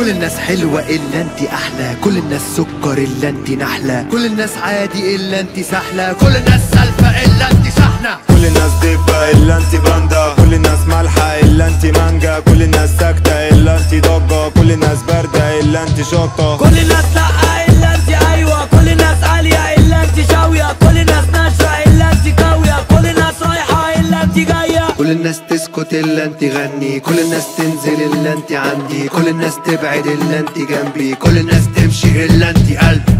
كل الناس حلوة الا انت احلى كل الناس سكر الا انت نحلة كل الناس عادي الا انت سحلة كل الناس سالفة الا انت شحنة كل الناس دبة الا انت باندا كل الناس مالحة الا انت مانجا كل الناس ساكتة الا انت ضجة كل الناس باردة الا انت شطة كل الناس لا الا انت ايوه كل الناس عالية الا انت شاوية كل الناس ناشرة الا انت قوية كل الناس رايحة الا انت جاية كل الناس تسكت الا انت غني كل الناس تنزل الا انت عندي كل الناس تبعد الا انت جنبي كل الناس تمشي الا انت قلبي